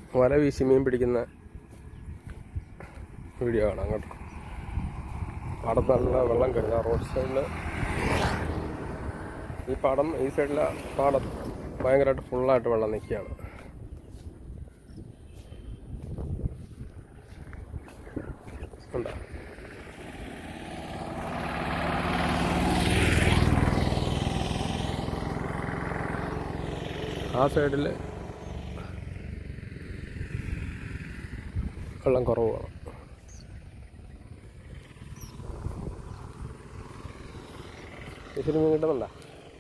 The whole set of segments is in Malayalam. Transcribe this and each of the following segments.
വല വീശി മീൻ പിടിക്കുന്ന വീഡിയോ ആണ് അങ്ങോട്ട് പാടത്ത് നല്ല വെള്ളം കയറി ആ റോഡ് സൈഡിൽ ഈ പാടം ഈ സൈഡിലെ പാടം ഭയങ്കരമായിട്ട് ഫുള്ളായിട്ട് വെള്ളം നിൽക്കുകയാണ് ഉണ്ടോ ആ സൈഡിൽ വെള്ളം കുറവാണ് ഇച്ചിരി മീൻ കിട്ടുന്നുണ്ടോ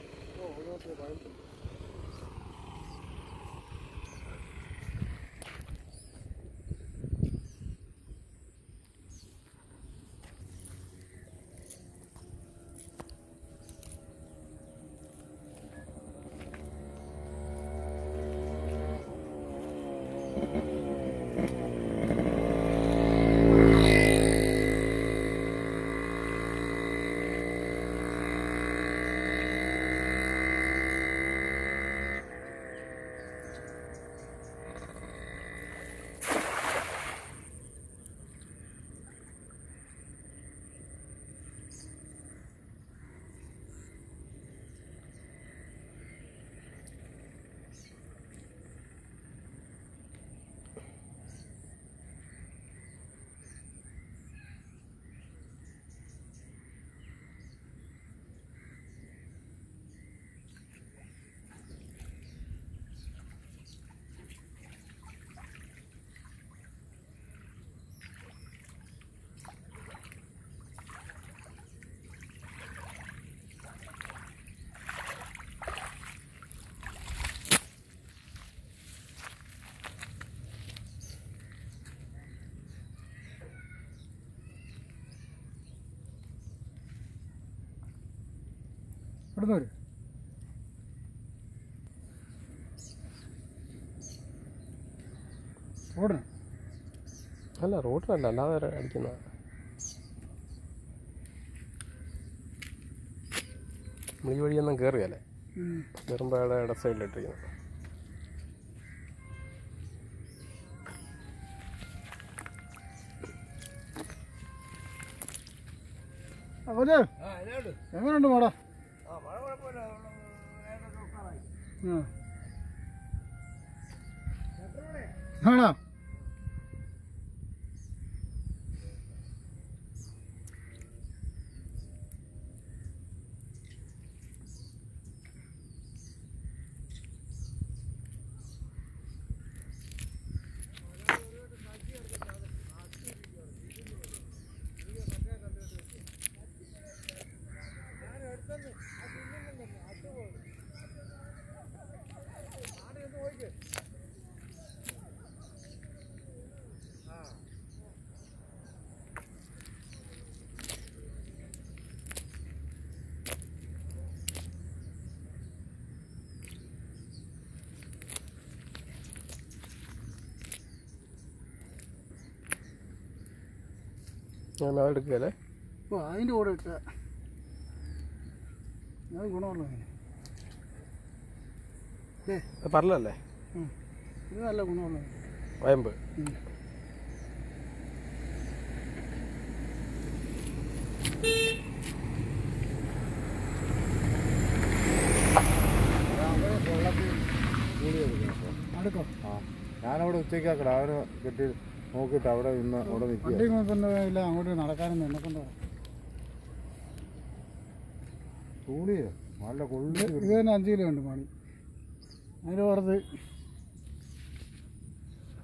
ഇവിടുന്ന് വരും ഓടണം അല്ല റോഡിലല്ല അല്ലാതെ അടിക്കുന്ന നമ്മൾ ഈ വഴിയൊന്നും കയറിയല്ലേ കയറുമ്പോൾ അവിടെ ഇട സൈഡിലിട്ടിരിക്കുന്നത് അതെ എങ്ങനെയുണ്ട് മോടാ ആ ആണോ ഞാൻ അതെടുക്കുകയല്ലേ ഓ അതിൻ്റെ കൂടെ ഇട്ട അത് ഗുണമുള്ള മീൻ ഏ അത് പറഞ്ഞല്ലേ ഉം. ഇത് നല്ല ഗുണമുള്ള മീൻ വയമ്പ് ഉം. അടുക്കോ ഞാനവിടെ ഉച്ചയ്ക്ക് ആ കിടാവിന് കെട്ടി നോക്കിയിട്ട് അവിടെ നിന്ന് അവിടെ നിൽക്കുക വണ്ടി പിന്നെ ഇല്ല അങ്ങോട്ട് നടക്കാനൊന്നും എന്നെ കൊണ്ട് തൂണിയോ നല്ല കൊള്ളി ഇത് തന്നെ അഞ്ച് കിലോ ഉണ്ട് മണി അതിൻ്റെ പുറത്ത്